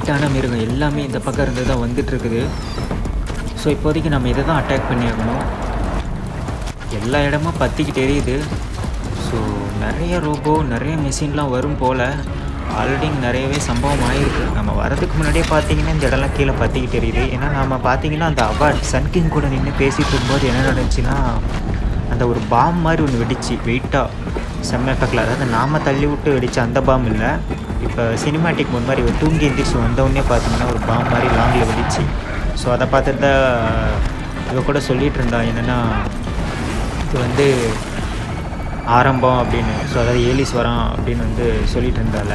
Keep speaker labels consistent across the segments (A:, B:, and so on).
A: வெயிட்டான மிருகம் எல்லாமே இந்த பக்கம் இருந்து தான் வந்துட்டு இருக்குது ஸோ இப்போதைக்கு நம்ம இதை தான் அட்டாக் பண்ணி ஆகணும் எல்லா இடமும் பற்றிக்கிட்டு எரியுது ஸோ நிறைய ரோபோ நிறைய மிஷின்லாம் வரும் போல் ஆல்ரெடி நிறையவே சம்பவம் ஆயிருக்கு நம்ம வரதுக்கு முன்னாடியே பார்த்தீங்கன்னா இந்த இடம்லாம் கீழே பற்றிக்கிட்டு எரியுது ஏன்னா நம்ம பார்த்தீங்கன்னா அந்த அவார்ட் சன்கிங் கூட நின்று பேசிட்டு இருக்கும்போது என்ன நடந்துச்சுன்னா அந்த ஒரு பாம் மாதிரி ஒன்று வெடிச்சு வெயிட்டாக செம்ம எஃபெக்டில் அதாவது நாம தள்ளி விட்டு வெடிச்ச அந்த பாம் இல்லை இப்போ சினிமாட்டிக் முன் மாதிரி ஒரு தூங்கி எந்திரிச்சு வந்தவுடனே பார்த்தீங்கன்னா ஒரு பாம் மாதிரி லாங்கில் வெடிச்சு ஸோ அதை பார்த்துட்டு தான் இவ கூட சொல்லிகிட்டு இருந்தா என்னென்னா இது வந்து ஆரம்பம் அப்படின்னு ஸோ அதாவது ஏலீஸ்வரம் அப்படின்னு வந்து சொல்லிட்டு இருந்தால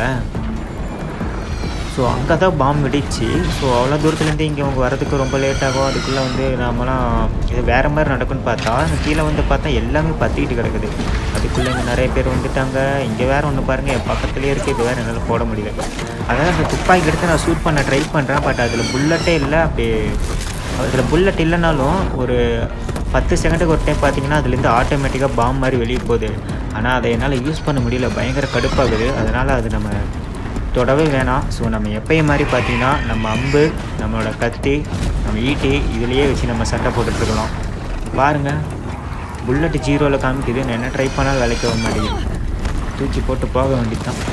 A: ஸோ அங்கே தான் பாம்பு வெடிச்சு ஸோ அவ்வளோ தூரத்துலேருந்து இங்கே அவங்க வரதுக்கு ரொம்ப லேட் ஆகும் அதுக்குள்ளே வந்து நாமெல்லாம் இது வேறு மாதிரி நடக்கும்னு பார்த்தா அங்க கீழே வந்து பார்த்தா எல்லாமே பற்றிக்கிட்டு கிடக்குது அதுக்குள்ளே இங்கே நிறைய பேர் வந்துட்டாங்க இங்கே வேறு ஒன்று பாருங்கள் என் பக்கத்துலேயே இருக்குது இது வேறு என்னால் போட முடியல அதாவது அந்த துப்பாக்கி எடுத்து நான் ஷூட் பண்ண ட்ரை பண்ணுறேன் பட் அதில் புல்லட்டே இல்லை அப்படி அதில் புல்லட் இல்லைனாலும் ஒரு பத்து செகண்டுக்கு ஒரு டைம் பார்த்தீங்கன்னா அதுலேருந்து ஆட்டோமேட்டிக்காக பாம் மாதிரி வெளியே போகுது ஆனால் அதை என்னால் யூஸ் பண்ண முடியல பயங்கர கடுப்பாகுது அதனால் அது நம்ம தொடவே வேணாம் ஸோ நம்ம எப்பயும் மாதிரி பார்த்தீங்கன்னா நம்ம அம்பு நம்மளோட கத்தி நம்ம ஈட்டி இதுலேயே வச்சு நம்ம சட்டை போட்டுட்ருக்கலாம் பாருங்கள் புல்லட் ஜீரோவில் காமிக்குது நான் என்ன ட்ரை பண்ணாலும் வேலைக்கு வர மாட்டேங்குது தூக்கி போட்டு போக வேண்டியது தான்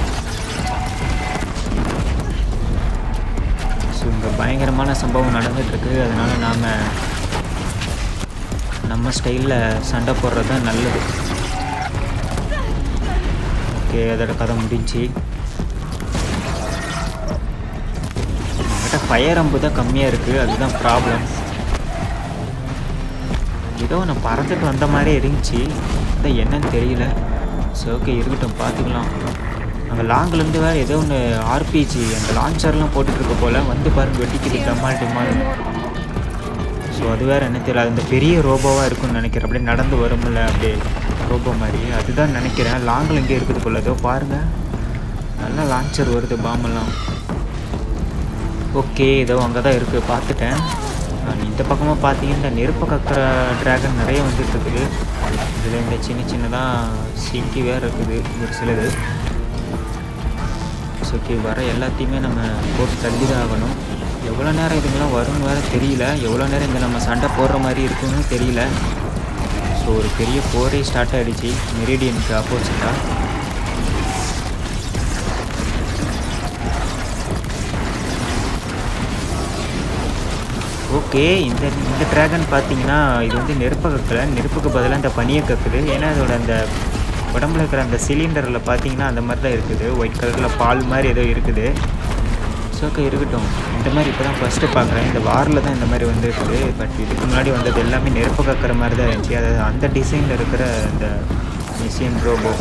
A: ஸோ இங்கே பயங்கரமான சம்பவம் நடந்துகிட்ருக்கு அதனால் நாம் நம்ம ஸ்டைலில் சண்டை போடுறது தான் நல்லது ஓகே அதோட கதை முடிஞ்சு நம்மகிட்ட ஃபயர் அம்பு தான் கம்மியாக இருக்குது அதுதான் ப்ராப்ளம் ஏதோ நான் பறந்துட்டு வந்த மாதிரி இருந்துச்சு அதான் என்னன்னு தெரியல சரி ஓகே இருக்கட்டும் பார்த்துக்கலாம் அங்கே லாங்லேருந்து வேறு ஏதோ ஒன்று ஆர்பிஜி அந்த லான்ச்சர்லாம் போட்டுட்டு இருக்க போல் வந்து பாருங்க வெட்டிக்குது டமால் டிமால் ஸோ அது வேறு என்ன தெரியல அது இந்த பெரிய ரோபோவாக இருக்கும்னு நினைக்கிறேன் அப்படியே நடந்து வரும்ல அப்படியே ரோபோ மாதிரி அதுதான் நினைக்கிறேன் லாங்கில் இங்கே இருக்குது போல ஏதோ பாருங்கள் நல்லா லான்ச்சர் வருது பாம்பெல்லாம் ஓகே ஏதோ அங்கே தான் இருக்குது பார்த்துட்டேன் நான் இந்த பக்கமாக பார்த்தீங்கன்னா இந்த நெருப்பு கக்கிற ட்ராகன் நிறைய வந்துட்டு இருக்குது இதில் இந்த சின்ன சின்னதாக சிக்கி வேறு இருக்குது ஒரு சிலது ஸோ ஓகே வர எல்லாத்தையுமே நம்ம போட்டு தள்ளி தான் ஆகணும் எவ்வளோ நேரம் இதுங்கெல்லாம் வரும்னு வேறு தெரியல எவ்வளோ நேரம் இங்கே நம்ம சண்டை போடுற மாதிரி இருக்குன்னு தெரியல ஸோ ஒரு பெரிய போரே ஸ்டார்ட் ஆகிடுச்சு மெரிடியனுக்கு ஆப்போசிட்டாக ஓகே இந்த இந்த ட்ராகன் பார்த்தீங்கன்னா இது வந்து நெருப்பை கக்கல நெருப்புக்கு பதிலாக இந்த பனியை கக்குது ஏன்னா அதோட அந்த உடம்புல இருக்கிற அந்த சிலிண்டரில் பார்த்தீங்கன்னா அந்த மாதிரி தான் இருக்குது ஒயிட் கலரில் பால் மாதிரி ஏதோ இருக்குது ஸோ ஓகே இருக்கட்டும் இந்த மாதிரி இப்போ தான் ஃபஸ்ட்டு பார்க்குறேன் இந்த வாரில் தான் இந்த மாதிரி வந்துருக்குது பட் இதுக்கு முன்னாடி வந்தது எல்லாமே நெருப்பு கக்கிற மாதிரி தான் இருந்துச்சு அதாவது அந்த டிசைனில் இருக்கிற இந்த மிஷின் ரோபோ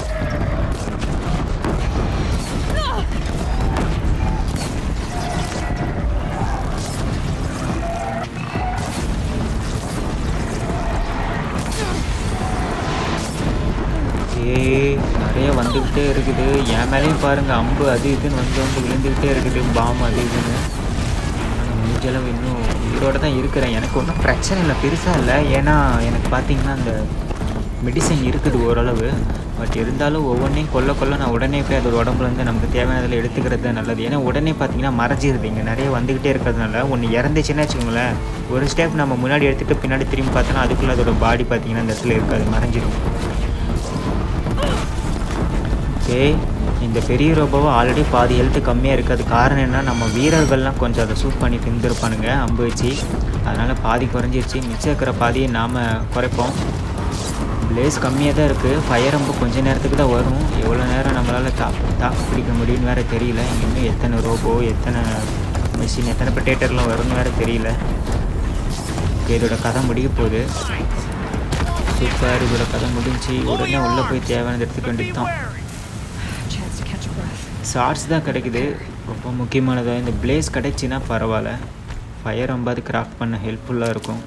A: ஏ நிறைய வந்துக்கிட்டே இருக்குது என் மேலேயும் பாருங்கள் அம்பு அது இதுன்னு வந்து வந்து விழுந்துக்கிட்டே இருக்குது பாம் அது இதுன்னு ஆனால் முடிஞ்சளவு இன்னும் உயிரோட தான் இருக்கிறேன் எனக்கு ஒன்றும் பிரச்சனை இல்லை பெருசாக இல்லை ஏன்னா எனக்கு பார்த்தீங்கன்னா அந்த மெடிசன் இருக்குது ஓரளவு பட் இருந்தாலும் ஒவ்வொன்றையும் கொல்ல கொல்ல நான் உடனே போய் அதோட உடம்புலேருந்து நமக்கு தேவையானதில் எடுத்துக்கிறது தான் நல்லது ஏன்னா உடனே பார்த்தீங்கன்னா மறைஞ்சிருது இங்கே நிறைய வந்துக்கிட்டே இருக்கிறதுனால ஒன்று இறந்துச்சுன்னா வச்சுக்கோங்களேன் ஒரு ஸ்டெப் நம்ம முன்னாடி எடுத்துகிட்டு பின்னாடி திரும்பி பார்த்தோன்னா அதுக்குள்ளே அதோட பாடி பார்த்தீங்கன்னா அந்த இடத்துல இருக்காது மறைஞ்சிரும் ஓகே இந்த பெரிய ரோபோவை ஆல்ரெடி பாதி ஹெல்த்து கம்மியாக இருக்குது அது காரணம் என்ன நம்ம வீரர்கள்லாம் கொஞ்சம் அதை சூட் பண்ணி திந்திருப்பானுங்க அம்பு வச்சு அதனால் பாதி குறைஞ்சிருச்சு மிச்சம் இருக்கிற பாதியை நாம் குறைப்போம் பிளேஸ் கம்மியாக தான் இருக்குது ஃபயர் அம்பு கொஞ்ச நேரத்துக்கு தான் வரும் எவ்வளோ நேரம் நம்மளால் தாக்கு தாக்கு பிடிக்க முடியும்னு வேறு தெரியல இங்க இன்னும் எத்தனை ரோபோ எத்தனை மிஷின் எத்தனை பொட்டேட்டர்லாம் வரும்னு வேறு தெரியல ஓகே இதோட கதை முடிய போகுது சூப்பர் இதோட கதை முடிஞ்சு உடனே உள்ளே போய் தேவையானது எடுத்துக்க வேண்டியது தான்
B: Chance to catch a breath.
A: Shorts தான் கிடைக்குது ரொம்ப முக்கியமானதாக இந்த பிளேஸ் கிடைச்சின்னா பரவாயில்ல ஃபயர் அம்பாது கிராஃப்ட் பண்ண ஹெல்ப்ஃபுல்லாக இருக்கும்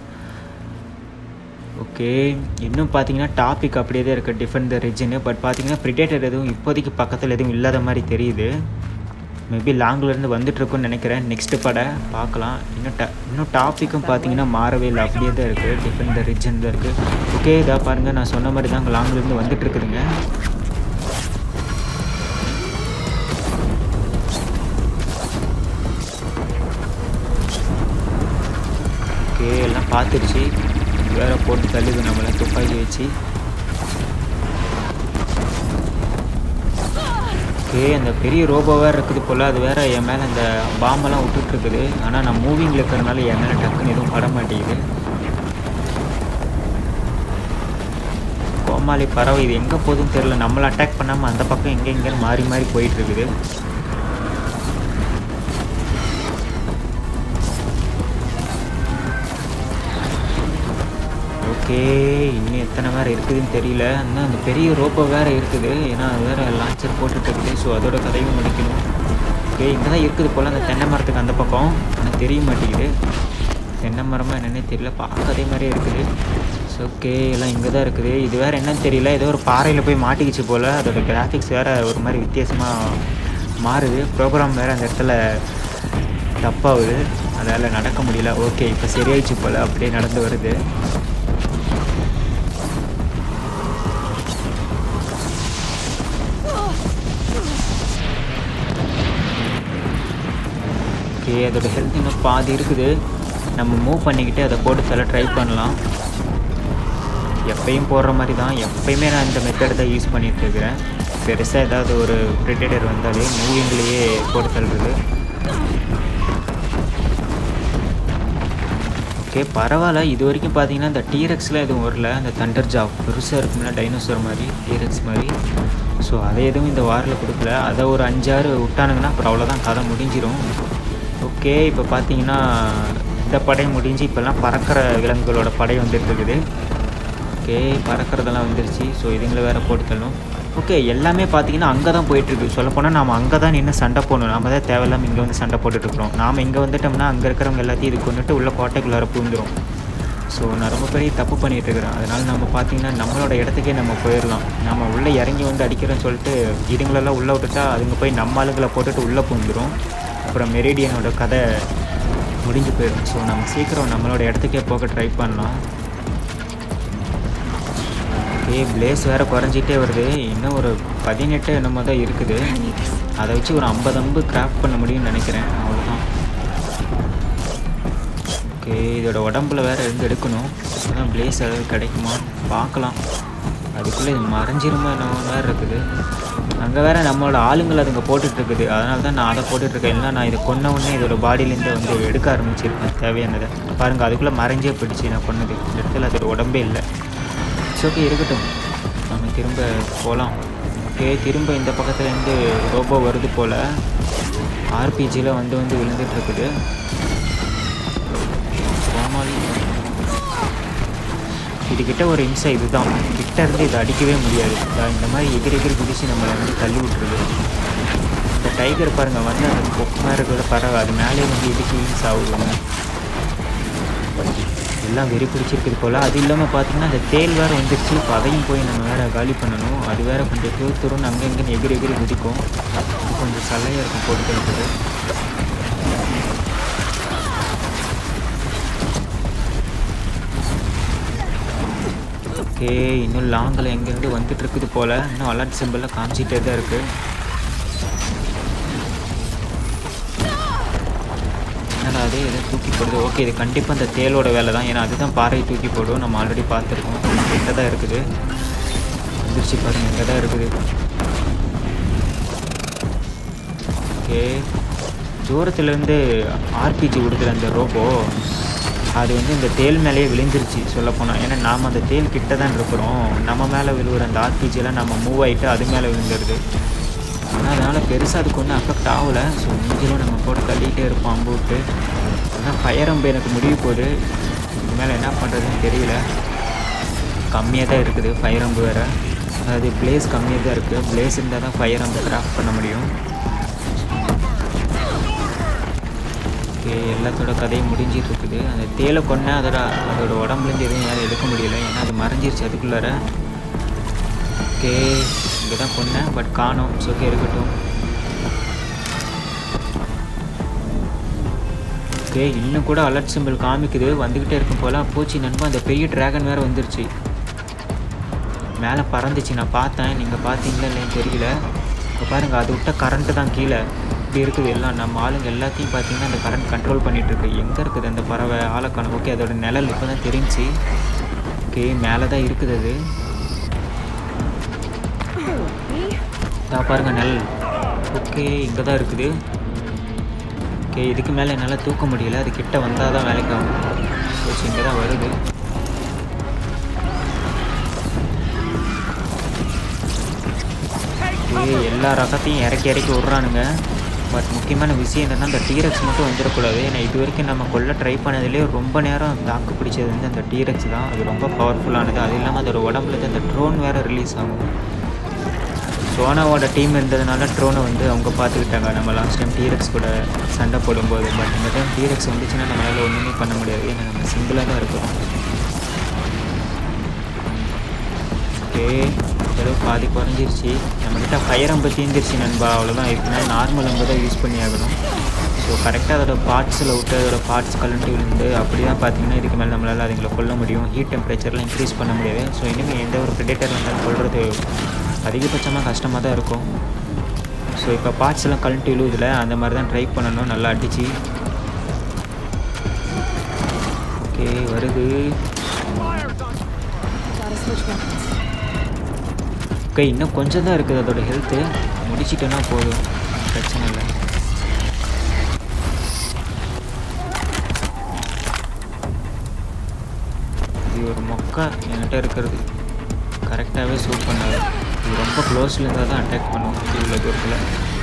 A: ஓகே இன்னும் பார்த்தீங்கன்னா டாபிக் அப்படியே தான் இருக்குது டிஃபெண்ட் த ரிஜனு பட் பார்த்தீங்கன்னா ப்ரிடேட்டர் எதுவும் இப்போதைக்கு பக்கத்தில் எதுவும் இல்லாத மாதிரி தெரியுது மேபி லாங்லேருந்து வந்துட்டுருக்குன்னு நினைக்கிறேன் நெக்ஸ்ட் படை பார்க்கலாம் இன்னும் ட இன்னும் டாப்பிக்கும் பார்த்தீங்கன்னா மாறவே இல்லை அப்படியே தான் இருக்குது டிஃபெண்ட் த ரிஜன் தான் இருக்குது ஓகே இதாக பாருங்கள் நான் சொன்ன மாதிரி தான் லாங்லேருந்து வந்துட்டு இருக்குதுங்க ஓகே எல்லாம் பார்த்துருச்சு வேற போட்டு தள்ளுது நம்மளை துப்பாக்கி வச்சு ஓகே அந்த பெரிய ரோபோ வேறு இருக்குது போல் அது வேற என் மேலே அந்த பாம்பெல்லாம் விட்டுட்டு இருக்குது ஆனால் நான் மூவிங்கில் இருக்கிறதுனால என் மேலே டக்குன்னு எதுவும் பட மாட்டேங்குது கோமாளி பறவை இது எங்கே போகுதுன்னு தெரியல நம்மளை அட்டாக் பண்ணாமல் அந்த பக்கம் எங்கே எங்கேன்னு மாறி மாறி போயிட்டு இருக்குது ஓகே இன்னும் எத்தனை வேறு இருக்குதுன்னு தெரியல இன்னும் அந்த பெரிய ரோப்போ வேறு இருக்குது ஏன்னா அது வேறு லான்ச்சர் போட்டுட்டு இருக்குது ஸோ அதோட கதையும் முடிக்கணும் ஓகே இங்கே தான் இருக்குது போல் அந்த தென்னை மரத்துக்கு அந்த பக்கம் ஆனால் தெரிய மாட்டேங்குது தென்னை மரமாக என்னன்னே தெரியல பார்க்க அதே மாதிரியே இருக்குது ஸோ ஓகே எல்லாம் இங்கே தான் இருக்குது இது வேறு என்னன்னு தெரியல ஏதோ ஒரு பாறையில் போய் மாட்டிக்கிச்சு போல் அதோட கிராஃபிக்ஸ் வேறு ஒரு மாதிரி வித்தியாசமாக மாறுது ப்ரோக்ராம் வேறு அந்த இடத்துல தப்பாகுது அதால் நடக்க முடியல ஓகே இப்போ சரியாயிடுச்சு போல் அப்படியே நடந்து வருது ஓகே அதோட ஹெல்த் இன்னும் பாதி இருக்குது நம்ம மூவ் பண்ணிக்கிட்டு அதை போட்டு தள்ள ட்ரை பண்ணலாம் எப்பயும் போடுற மாதிரி தான் எப்பயுமே நான் இந்த மெத்தட் தான் யூஸ் பண்ணிட்டு இருக்கிறேன் பெருசாக ஏதாவது ஒரு ப்ரிடேட்டர் வந்தாலே மூவிங்லேயே போட்டு தள்ளுறது ஓகே பரவாயில்ல இது வரைக்கும் பார்த்தீங்கன்னா இந்த டீரெக்ஸில் எதுவும் வரல அந்த தண்டர் ஜாப் பெருசாக இருக்கும்ல டைனோசர் மாதிரி டீரெக்ஸ் மாதிரி ஸோ அதை எதுவும் இந்த வாரில் கொடுக்கல அதை ஒரு அஞ்சாறு விட்டானுங்கன்னா அப்புறம் அவ்வளோதான் கதை முடிஞ்சிடும் ஓகே இப்போ பார்த்தீங்கன்னா இந்த படை முடிஞ்சு இப்போல்லாம் பறக்கிற விலங்குகளோட படை வந்துட்டு இருக்குது ஓகே பறக்கிறதெல்லாம் வந்துருச்சு ஸோ இதுங்களை வேறு போட்டு தள்ளும் ஓகே எல்லாமே பார்த்தீங்கன்னா அங்கே தான் போயிட்டுருக்கு சொல்லப்போனால் நாம் அங்கே தான் நின்று சண்டை போடணும் நாம தான் தேவையில்லாமல் இங்கே வந்து சண்டை போட்டுட்ருக்குறோம் நாம் இங்கே வந்துட்டோம்னா அங்கே இருக்கிறவங்க எல்லாத்தையும் இது கொண்டுட்டு உள்ள கோட்டைக்குள்ளார பூந்துடும் ஸோ நான் ரொம்ப பெரிய தப்பு பண்ணிட்டு இருக்கிறேன் அதனால் நம்ம பார்த்தீங்கன்னா நம்மளோட இடத்துக்கே நம்ம போயிடலாம் நம்ம உள்ளே இறங்கி வந்து அடிக்கிறோன்னு சொல்லிட்டு இதுங்களெல்லாம் உள்ளே விட்டுட்டா அதுங்க போய் நம்ம ஆளுங்களை போட்டுட்டு உள்ளே பூந்துடும் அப்புறம் மெரிடியனோட கதை முடிஞ்சு போயிடும் ஸோ நம்ம சீக்கிரம் நம்மளோட இடத்துக்கே போக ட்ரை பண்ணலாம் ஓகே பிளேஸ் வேறு குறைஞ்சிட்டே வருது இன்னும் ஒரு பதினெட்டு என்னமோ தான் இருக்குது
B: I need this.
A: அதை வச்சு ஒரு ஐம்பது அம்பு கிராஃப்ட் பண்ண முடியும்னு நினைக்கிறேன் அவ்வளோதான் ஓகே இதோட உடம்புல வேறு இருந்து எடுக்கணும் அதான் பிளேஸ் ஏதாவது கிடைக்குமா பார்க்கலாம் அதுக்குள்ளே இது மறைஞ்சிருமா என்னவோ வேறு இருக்குது அங்கே வேறு நம்மளோட ஆளுங்களை அதுங்க போட்டுட்டு இருக்குது அதனால தான் நான் அதை போட்டுட்ருக்கேன் இல்லை நான் இதை கொன்ன உடனே இதோட பாடியிலேருந்து வந்து எடுக்க ஆரம்பிச்சிருக்கேன் தேவையானதை பாருங்கள் அதுக்குள்ளே மறைஞ்சே போயிடுச்சு நான் கொன்னது இந்த இடத்துல அதோட உடம்பே இல்லை இட்ஸ் ஓகே இருக்கட்டும் நம்ம திரும்ப போகலாம் ஓகே திரும்ப இந்த பக்கத்துலேருந்து ரோபோ வருது போல் ஆர்பிஜியில் வந்து வந்து விழுந்துட்டு இருக்குது கோமாளி இதுக்கிட்ட ஒரு இம்சை இதுதான் கிட்ட இருந்து இதை அடிக்கவே முடியாது இதா இந்த மாதிரி எகிரி எகிரி குதிச்சு நம்மளை வந்து தள்ளி விட்டுருது இந்த டைகர் பாருங்கள் வந்து அந்த கொக்கு மாதிரி இருக்கிறத பறவை அது மேலே வந்து இடுக்கி சாவுதுங்க எல்லாம் வெறி பிடிச்சிருக்குது போல் அது இல்லாமல் பார்த்தீங்கன்னா அந்த தேல் வேறு வந்துருச்சு இப்போ அதையும் போய் நம்ம வேறு காலி பண்ணணும் அது வேறு கொஞ்சம் துரு துருன்னு அங்கே இங்கேன்னு எகிரி எகிரி குதிக்கும் இது கொஞ்சம் சல்லையாக இருக்கும் போட்டு இருக்குது ஓகே இன்னும் லாங்கில் எங்கேருந்து வந்துட்டு இருக்குது போல் இன்னும் அலர்ட் சிம்பிளில் காமிச்சிட்டே தான் இருக்குது என்னடா அது எதுவும் தூக்கி போடுது ஓகே இது கண்டிப்பாக அந்த தேலோட வேலை தான் ஏன்னா அதுதான் பாறையை தூக்கி போடும் நம்ம ஆல்ரெடி பார்த்துருக்கோம் கிட்ட தான் இருக்குது வந்துருச்சு பாருங்க இங்கே தான் இருக்குது ஓகே தூரத்துலேருந்து ஆர்பிஜி விடுதுல அந்த ரோபோ அது வந்து இந்த தேல் மேலேயே விழுந்துருச்சு சொல்லப்போனால் ஏன்னா நாம் அந்த தேல் கிட்ட தான் இருக்கிறோம் நம்ம மேலே விழுவுற அந்த ஆர்பிஜியெல்லாம் நம்ம மூவ் ஆகிட்டு அது மேலே விழுந்துருது ஆனால் அதனால் பெருசாக அதுக்கு ஒன்றும் அஃபெக்ட் ஆகலை ஸோ முடிஞ்சிலும் நம்ம போட்டு தள்ளிகிட்டே இருப்போம் அம்பு விட்டு ஆனால் ஃபயர் அம்பு எனக்கு முடிய போகுது இது மேலே என்ன பண்ணுறதுன்னு தெரியல கம்மியாக தான் இருக்குது ஃபயர் அம்பு வேறு அதாவது பிளேஸ் கம்மியாக தான் இருக்குது பிளேஸ் இருந்தால் தான் ஃபயர் அம்பு கிராஃப்ட் பண்ண முடியும் ஓகே எல்லாத்தோட கதையும் முடிஞ்சிட்டு இருக்குது அந்த தேலை கொண்டேன் அதோட அதோட உடம்புலேருந்து எதுவும் யாரும் எடுக்க முடியல ஏன்னா அது மறைஞ்சிருச்சு அதுக்குள்ளார ஓகே இங்கே தான் கொன்னேன் பட் காணோம் ஸோ ஓகே இருக்கட்டும் ஓகே இன்னும் கூட அலர்ட் சிம்பிள் காமிக்குது வந்துக்கிட்டே இருக்கும் போல் போச்சு நண்பா அந்த பெரிய டிராகன் வேறு வந்துருச்சு மேலே பறந்துச்சு நான் பார்த்தேன் நீங்கள் பார்த்தீங்களா இல்லைன்னு தெரியல இப்போ பாருங்கள் அது விட்ட கரண்ட்டு தான் கீழே இப்படி இருக்குது எல்லாம் நம்ம ஆளுங்க எல்லாத்தையும் பார்த்தீங்கன்னா அந்த கரண்ட் கண்ட்ரோல் பண்ணிட்டு இருக்கு எங்கே இருக்குது அந்த பறவை ஆளக்கான ஓகே அதோட நிழல் இப்போ தான் தெரிஞ்சு ஓகே மேலே தான் இருக்குது அது இதா பாருங்க நிழல் ஓகே இங்கே தான் இருக்குது ஓகே இதுக்கு மேலே என்னால் தூக்க முடியல அது கிட்ட வந்தால் தான் வேலைக்கு ஆகும் ஸோ இங்கே தான் வருது ஓகே எல்லா ரகத்தையும் இறக்கி இறக்கி விட்றானுங்க பட் முக்கியமான விஷயம் என்னென்னா அந்த டீரக்ஸ் மட்டும் வந்துடக்கூடாது ஏன்னா இது வரைக்கும் நம்ம கொல்ல ட்ரை பண்ணதுலேயே ரொம்ப நேரம் தாக்கு பிடிச்சது வந்து அந்த டீரக்ஸ் தான் அது ரொம்ப பவர்ஃபுல்லானது அது இல்லாமல் அதோட உடம்புல இருந்து அந்த ட்ரோன் வேறு ரிலீஸ் ஆகும் சோனாவோட டீம் இருந்ததுனால ட்ரோனை வந்து அவங்க பார்த்துக்கிட்டாங்க நம்ம லாஸ்ட் டைம் டீரக்ஸ் கூட சண்டை போடும்போது பட் இந்த டைம் டீரக்ஸ் வந்துச்சுன்னா நம்மளால் ஒன்றுமே பண்ண முடியாது ஏன்னா நம்ம சிங்கிளாக தான் இருக்கிறோம் ஓகே ஏதோ பாதி குறைஞ்சிருச்சு நம்மக்கிட்ட ஃபயர் அம்பு தீர்ந்துருச்சு நண்பா அவ்வளோதான் இருக்குன்னா நார்மல் அம்பு தான் யூஸ் பண்ணி ஆகணும் ஸோ கரெக்டாக அதோட பார்ட்ஸில் விட்டு அதோட பார்ட்ஸ் கலண்டி விழுந்து அப்படி தான் பார்த்தீங்கன்னா இதுக்கு மேலே நம்மளால் அதுங்களை கொல்ல முடியும் ஹீட் டெம்பரேச்சர்லாம் இன்க்ரீஸ் பண்ண முடியாது ஸோ இனிமேல் எந்த ஒரு ப்ரெடேட்டர் வந்தாலும் கொள்வது அதிகபட்சமாக கஷ்டமாக தான் இருக்கும் ஸோ இப்போ பார்ட்ஸ் எல்லாம் கழட்டி விழுவுதில்ல அந்த மாதிரி தான் ட்ரை பண்ணணும் நல்லா அடிச்சு ஓகே வருது
B: Gotta switch weapons.
A: ஓகே இன்னும் கொஞ்சம் தான் இருக்குது அதோட ஹெல்த்து முடிச்சிட்டோன்னா போதும் பிரச்சனை இல்லை இது ஒரு மொக்கா என்கிட்ட இருக்கிறது கரெக்டாகவே சூட் பண்ணாது இது ரொம்ப க்ளோஸில் இருந்தால் தான் அட்டாக் பண்ணும் இவ்வளோ தூரத்தில்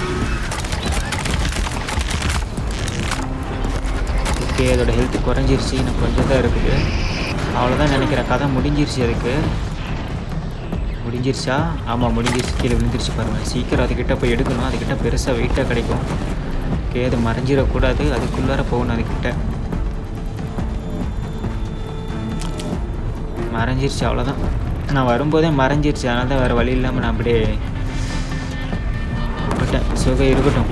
A: ஓகே அதோட ஹெல்த் குறைஞ்சிருச்சு இன்னும் கொஞ்சம் தான் இருக்குது அவ்வளோதான் நினைக்கிறேன் கதை முடிஞ்சிருச்சு அதுக்கு முடிஞ்சிருச்சா ஆமாம் முடிஞ்சிருச்சு கீழே விழுந்துருச்சு பாருங்கள் சீக்கிரம் அதுக்கிட்ட போய் எடுக்கணும் அதுக்கிட்ட பெருசாக வெயிட்டாக கிடைக்கும் ஓகே அது மறைஞ்சிடக்கூடாது அதுக்குள்ளார போகணும் அதுக்கிட்ட மறைஞ்சிருச்சு அவ்வளோதான் நான் வரும்போதே மறைஞ்சிருச்சு அதனால தான் வேறு வழி இல்லாமல் நான் அப்படியே விட்டுட்டேன் சுகம் இருக்கட்டும்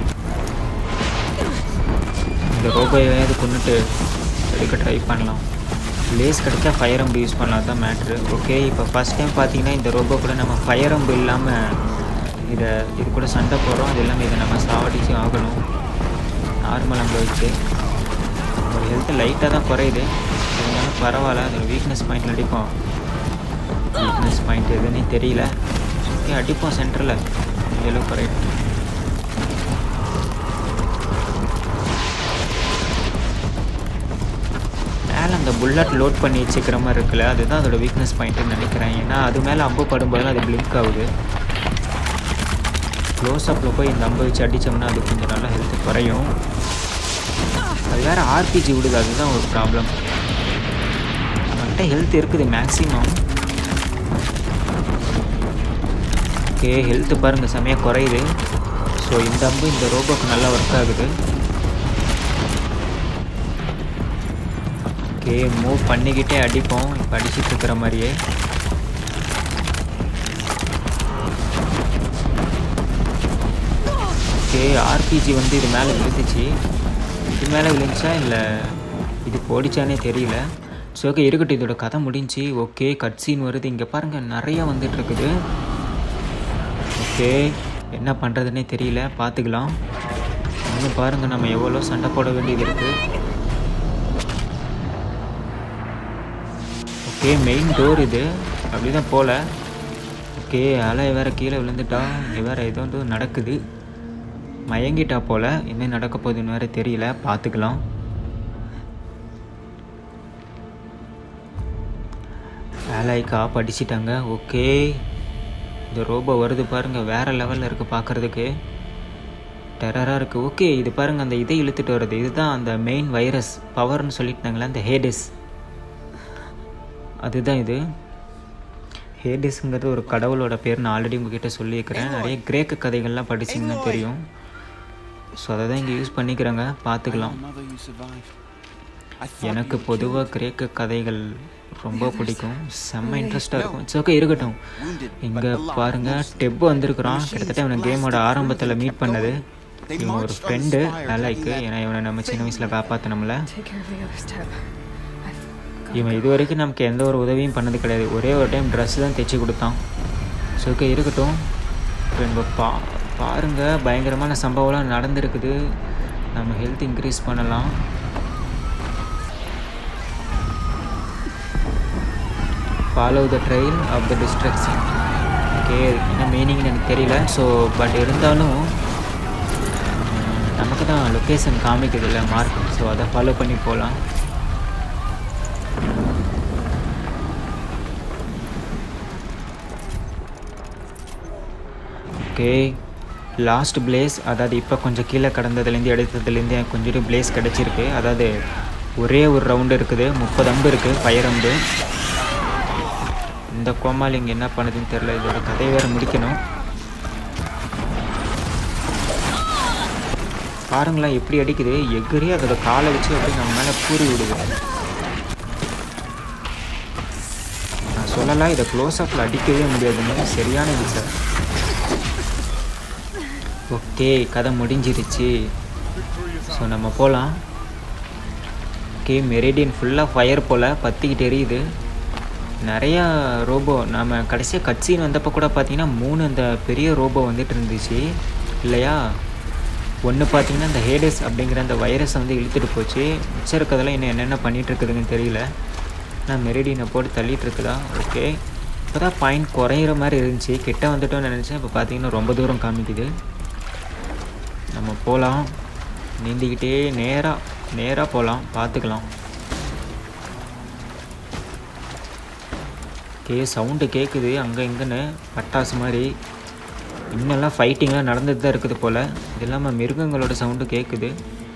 A: இந்த ரோபோவையாவது கொண்டுட்டு எடுக்க ட்ரை பண்ணலாம் லேஸ் கிடைச்சா ஃபயர் அம்பு யூஸ் பண்ணலாம் தான் மேட்ரு ஓகே இப்போ ஃபஸ்ட் டைம் பார்த்தீங்கன்னா இந்த ரோபோ கூட நம்ம ஃபயர் அம்பு இல்லாமல் இதை இது கூட சண்டை போடுறோம் அது இல்லாமல் இதை நம்ம சாவடிச்சு ஆகணும் நார்மல் அம்பை வச்சு ஒரு ஹெல்த்து லைட்டாக தான் குறையுது இருந்தாலும் பரவாயில்ல அதோட வீக்னஸ் பாயிண்ட் அடிப்போம் வீக்னஸ் பாயிண்ட் எதுன்னே தெரியல ஓகே அடிப்போம் சென்டரில் எவ்வளோ குறையும் மேலே அந்த புல்லட் லோட் பண்ணி வச்சுக்கிற மாதிரி இருக்குல்ல அதுதான் அதோட வீக்னஸ் பாயிண்ட்டுன்னு நினைக்கிறேன் ஏன்னா அது மேலே அம்பு படும்போது அது பிளிங்க் ஆகுது க்ளோஸ் அப்பில் போய் இந்த அம்பு வச்சு அடித்தோம்னா அது கொஞ்சம் நல்லா ஹெல்த்து குறையும் அது வேறு ஆர்பிஜி விடுது அதுதான் ஒரு ப்ராப்ளம் நம்மகிட்ட ஹெல்த் இருக்குது மேக்ஸிமம் ஓகே ஹெல்த்து பாருங்கள் செமையாக குறையுது ஸோ இந்த அம்பு இந்த ரோபோக்கு நல்லா ஒர்க் ஆகுது ஓகே மூவ் பண்ணிக்கிட்டே அடிப்போம் இப்போ அடிச்சிட்டு இருக்கிற மாதிரியே ஓகே ஆர்பிஜி வந்து இது மேலே விழுந்துச்சு இது மேலே விழுந்துச்சா இல்லை இது போடிச்சானே தெரியல ஸோ ஓகே இருக்கட்டும் இதோட கதை முடிஞ்சு ஓகே கட் சீன் வருது இங்கே பாருங்கள் நிறையா வந்துட்டு இருக்குது ஓகே என்ன பண்ணுறதுனே தெரியல பார்த்துக்கலாம் இன்னும் பாருங்கள் நம்ம எவ்வளோ சண்டை போட வேண்டியது இருக்குது ஓகே மெயின் டோர் இது அப்படி தான் போகல ஓகே அலை வேற கீழே விழுந்துட்டா இங்கே வேற ஏதோ வந்து நடக்குது மயங்கிட்டா போல் என்ன நடக்க போகுதுன்னு வேற தெரியல பார்த்துக்கலாம் வேலைக்கு ஆப் அடிச்சிட்டாங்க ஓகே இந்த ரோபோ வருது பாருங்க வேற லெவலில் இருக்குது பார்க்குறதுக்கு டெரராக இருக்குது ஓகே இது பாருங்க அந்த இதை இழுத்துட்டு வருது இதுதான் அந்த மெயின் வைரஸ் பவர்னு சொல்லிட்டாங்களே அந்த ஹேடிஸ் அதுதான் இது ஹேடிஸ்ங்கிறது ஒரு கடவுளோட பேர் நான் ஆல்ரெடி உங்ககிட்ட சொல்லியிருக்கிறேன் நிறைய கிரேக்க கதைகள்லாம் படிச்சிங்கன்னா தெரியும் ஸோ அதை தான் இங்கே யூஸ் பண்ணிக்கிறாங்க பார்த்துக்கலாம்
C: Mother, you survived. I thought
A: எனக்கு
C: you were
A: பொதுவாக கிரேக்க கதைகள் ரொம்ப பிடிக்கும் செம்ம இன்ட்ரெஸ்டாக இருக்கும் இட்ஸ் ஓகே இருக்கட்டும் இங்கே பாருங்க டெப் வந்திருக்கிறான் கிட்டத்தட்ட இவனை கேமோட ஆரம்பத்தில் மீட் பண்ணது இவன் ஒரு ஃப்ரெண்டு நல்லாய்க்கு ஏன்னா இவனை நம்ம சின்ன வயசில் காப்பாற்றினோம்ல
B: Take care of the other step. I've got
A: இவன் இது வரைக்கும் நமக்கு எந்த ஒரு உதவியும் பண்ணது கிடையாது ஒரே ஒரு டைம் ட்ரெஸ் தான் தைச்சி கொடுத்தான் ஸோ ஓகே இருக்கட்டும் இப்போ இவங்க பா பாருங்கள் பயங்கரமான சம்பவம்லாம் நடந்திருக்குது நம்ம ஹெல்த் இன்க்ரீஸ் பண்ணலாம் follow the trail of the destruction okay என்ன மீனிங்னு எனக்கு தெரியல ஸோ பட் இருந்தாலும் உம், நமக்கு தான் லொக்கேஷன் காமிக்குது இல்லை மார்க் ஸோ அதை ஃபாலோ பண்ணி போகலாம் ஓகே லாஸ்ட் பிளேஸ் அதாவது இப்போ கொஞ்சம் கீழே கடந்ததுலேருந்து எடுத்ததுலேருந்து எனக்கு கொஞ்சம் பிளேஸ் கிடச்சிருக்கு அதாவது ஒரே ஒரு ரவுண்டு இருக்குது முப்பது அம்பு இருக்குது ஃபயர் அம்பு இந்த கோமாளி இங்கே என்ன பண்ணுதுன்னு தெரில இதோட கதையை வேறு முடிக்கணும் பாருங்களேன் எப்படி அடிக்குது எகிரி அதோட காலை வச்சு அப்படியே நம்ம மேலே பூரி விடுது நான் சொல்லலாம் இதை க்ளோஸ் அப்பில் அடிக்கவே முடியாதுன்னு சரியான இது சார் ஓகே கதை முடிஞ்சிருச்சு ஸோ நம்ம போகலாம் ஓகே மெரிடியன் ஃபுல்லாக ஃபயர் போல் பற்றிக்கிட்டு எரியுது நிறையா ரோபோ நம்ம கடைசியாக கட்சின்னு வந்தப்போ கூட பார்த்தீங்கன்னா மூணு அந்த பெரிய ரோபோ வந்துட்டு இருந்துச்சு இல்லையா ஒன்று பார்த்தீங்கன்னா இந்த ஹேடஸ் அப்படிங்கிற அந்த வைரஸை வந்து இழுத்துட்டு போச்சு மிச்சம் இருக்கிறதெல்லாம் இன்னும் என்னென்ன பண்ணிகிட்டு இருக்குதுன்னு தெரியல நான் மெரிடியனை போட்டு தள்ளிட்டு இருக்குதா ஓகே இப்போ தான் பாயிண்ட் குறையிற மாதிரி இருந்துச்சு கிட்ட வந்துட்டோம்னு நினச்சேன் இப்போ பார்த்தீங்கன்னா ரொம்ப தூரம் காமிக்குது நம்ம போகலாம் நீந்திக்கிட்டே நேராக நேராக போகலாம் பார்த்துக்கலாம் கே சவுண்டு கேட்குது அங்கே இங்கேன்னு பட்டாசு மாதிரி இன்னெல்லாம் ஃபைட்டிங்லாம் நடந்துட்டு தான் இருக்குது போல் இது இல்லாமல் மிருகங்களோட சவுண்டு கேட்குது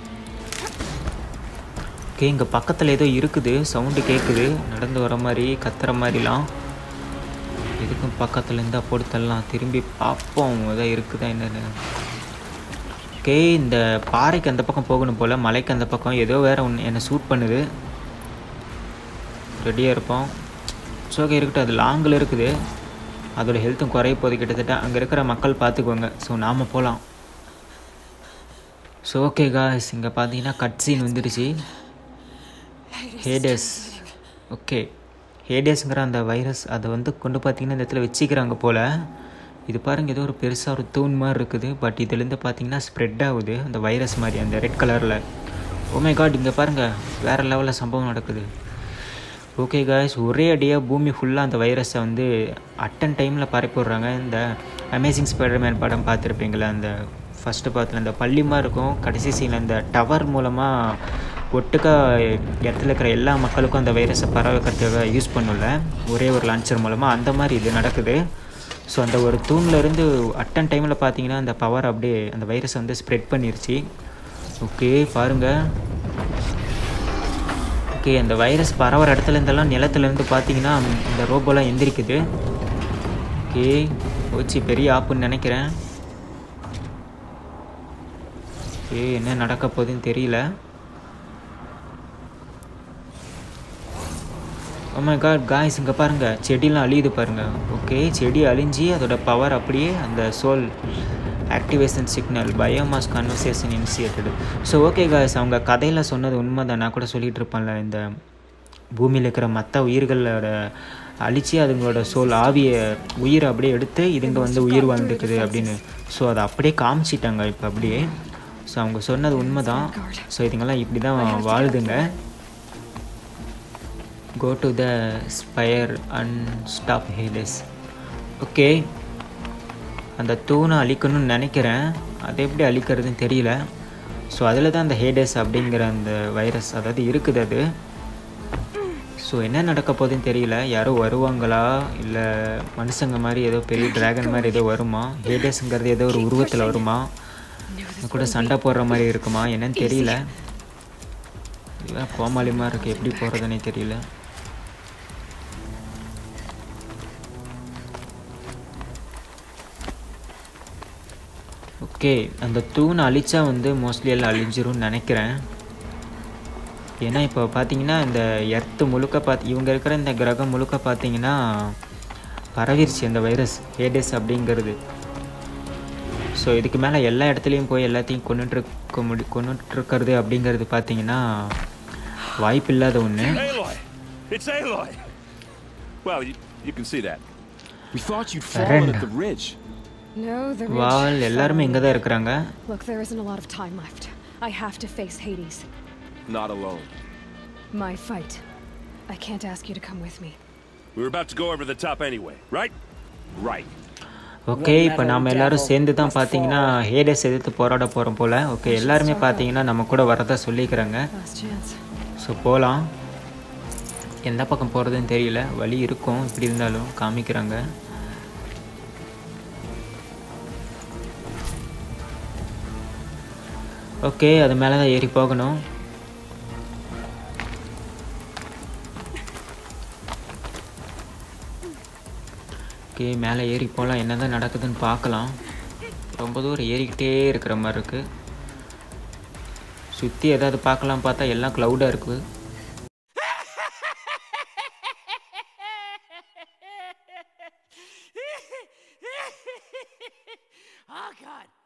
A: ஓகே இங்கே பக்கத்தில் ஏதோ இருக்குது சவுண்டு கேட்குது நடந்து வர மாதிரி கத்துற மாதிரிலாம் இதுக்கும் பக்கத்தில் இருந்தால் போடுத்தலாம் திரும்பி பார்ப்போம் ஏதோ இருக்குதா என்னன்னு ஓகே இந்த பாறைக்கு அந்த பக்கம் போகணும் போல் மலைக்கு அந்த பக்கம் ஏதோ வேறு ஒன்று என்னை சூட் பண்ணுது ரெடியாக இருப்போம் ஓகே இருக்கட்டும் அது லாங்கில் இருக்குது அதோட ஹெல்த்தும் குறைய போகுது கிட்டத்தட்ட அங்கே இருக்கிற மக்கள் பார்த்துக்குவாங்க ஸோ நாம் போகலாம் ஸோ ஓகே காய்ஸ் இங்கே பார்த்தீங்கன்னா கட் சீன் வந்துடுச்சு ஹேடஸ் ஓகே ஹேடஸ்ங்கிற அந்த வைரஸ் அதை வந்து கொண்டு பார்த்தீங்கன்னா இந்த இடத்துல வச்சுக்கிறாங்க போல் இது பாருங்கள் ஏதோ ஒரு பெருசாக ஒரு தூண் மாதிரி இருக்குது பட் இதுலேருந்து பார்த்தீங்கன்னா ஸ்ப்ரெட் ஆகுது அந்த வைரஸ் மாதிரி அந்த ரெட் கலரில் ஓமே காட் இங்கே பாருங்கள் வேறு லெவலில் சம்பவம் நடக்குது ஓகே காய்ஸ் ஒரே அடியாக பூமி ஃபுல்லாக அந்த வைரஸை வந்து அட்டன் டைமில் பரப்பி விட்றாங்க இந்த அமேசிங் ஸ்பைடர்மேன் படம் பார்த்துருப்பீங்களா அந்த ஃபஸ்ட்டு பார்த்துல அந்த பள்ளிமாக இருக்கும் கடைசி சீனில் அந்த டவர் மூலமாக ஒட்டுக்கா இடத்துல இருக்கிற எல்லா மக்களுக்கும் அந்த வைரஸை பரவக்கிறதுக்காக யூஸ் பண்ணல ஒரே ஒரு லான்ச்சர் மூலமாக அந்த மாதிரி இது நடக்குது ஸோ அந்த ஒரு தூண்ல இருந்து அட்டன் டைமில் பார்த்தீங்கன்னா அந்த பவர் அப்படியே அந்த வைரஸை வந்து ஸ்ப்ரெட் பண்ணிருச்சு ஓகே பாருங்கள் ஓகே அந்த வைரஸ் பரவுற இடத்துல இருந்தெல்லாம் நிலத்துலேருந்து பார்த்தீங்கன்னா இந்த ரோபோலாம் எந்திரிக்குது ஓகே போச்சு பெரிய ஆப்புன்னு நினைக்கிறேன் ஓகே என்ன நடக்க போகுதுன்னு தெரியல ஓமை காட் காய்ஸ் இங்கே பாருங்கள் செடிலாம் அழியுது பாருங்கள் ஓகே செடி அழிஞ்சு அதோட பவர் அப்படியே அந்த soul activation signal biomass conversation initiated so okay guys அவங்க கதையில் சொன்னது உண்மை தான் நான் கூட சொல்லிகிட்டு இருப்பேன்ல இந்த பூமியில் இருக்கிற மற்ற உயிர்களோட அழித்து அதுங்களோட சோல் ஆவியை உயிரை அப்படியே எடுத்து இதுங்க வந்து உயிர் வாழ்ந்துக்குது அப்படின்னு ஸோ அதை அப்படியே காமிச்சிட்டாங்க இப்போ அப்படியே ஸோ அவங்க சொன்னது உண்மை தான் ஸோ இதுங்கெல்லாம் இப்படி தான் வாழுதுங்க go to the spire and stop Hades okay அந்த தூணை அழிக்கணும்னு நினைக்கிறேன் அதை எப்படி அழிக்கிறதுன்னு தெரியல ஸோ அதில் தான் அந்த ஹேடஸ் அப்படிங்கிற அந்த வைரஸ் அதாவது இருக்குது அது ஸோ என்ன நடக்க போகுதுன்னு தெரியல யாரோ வருவாங்களா இல்லை மனுஷங்க மாதிரி ஏதோ பெரிய டிராகன் மாதிரி ஏதோ வருமா ஹேடஸ்ங்கிறது ஏதோ ஒரு உருவத்தில் வருமா இது கூட சண்டை போடுற மாதிரி இருக்குமா என்னன்னு தெரியல இதுதான் கோமாளிமாக இருக்குது எப்படி போகிறதுனே தெரியல ஓகே அந்த தூணை அழிச்சா வந்து மோஸ்ட்லி எல்லாம் அழிஞ்சிரும்னு நினைக்கிறேன் ஏன்னா இப்போ பார்த்தீங்கன்னா இந்த எர்த்து முழுக்க பார்த்து இவங்க இருக்கிற இந்த கிரகம் முழுக்க பார்த்தீங்கன்னா பரவிருச்சு அந்த வைரஸ் ஹேடஸ் அப்படிங்கிறது ஸோ இதுக்கு மேலே எல்லா இடத்துலையும் போய் எல்லாத்தையும் கொண்டுட்ருக்க முடி கொண்டுட்ருக்கிறது அப்படிங்கிறது பார்த்தீங்கன்னா வாய்ப்பு இல்லாத ஒன்று
D: Aloy! It's Aloy! Well, you, you can see that.
C: We thought you'd fallen at
A: Ren.
C: the ridge.
B: No, the ridge
A: வால் எல்லாருமே இங்கே தான் இருக்கிறாங்க
B: Look, there isn't a lot of time left. I have to face Hades.
D: Not alone.
B: My fight. I can't ask you to come with me.
D: We were about to go over the top anyway, right? Right.
A: Okay இப்போ நாம் எல்லாரும் சேர்ந்து தான் பார்த்தீங்கன்னா Hades எதிர்த்து போராட போகிறோம் போல் okay எல்லாருமே பார்த்தீங்கன்னா நம்ம கூட வரதா சொல்லிக்கிறாங்க
B: Last chance.
A: ஸோ போகலாம் எந்த பக்கம் போகிறதுன்னு தெரியல வழி இருக்கும் இப்படி இருந்தாலும் காமிக்கிறாங்க ஓகே அது மேலே தான் ஏறி போகணும் ஓகே மேலே ஏறி போகலாம் என்ன தான் நடக்குதுன்னு பார்க்கலாம் ரொம்ப தூரம் ஏறிக்கிட்டே இருக்கிற மாதிரி இருக்குது சுற்றி ஏதாவது பார்க்கலாம் பார்த்தா எல்லாம் க்ளவுடாக இருக்குது
E: oh God.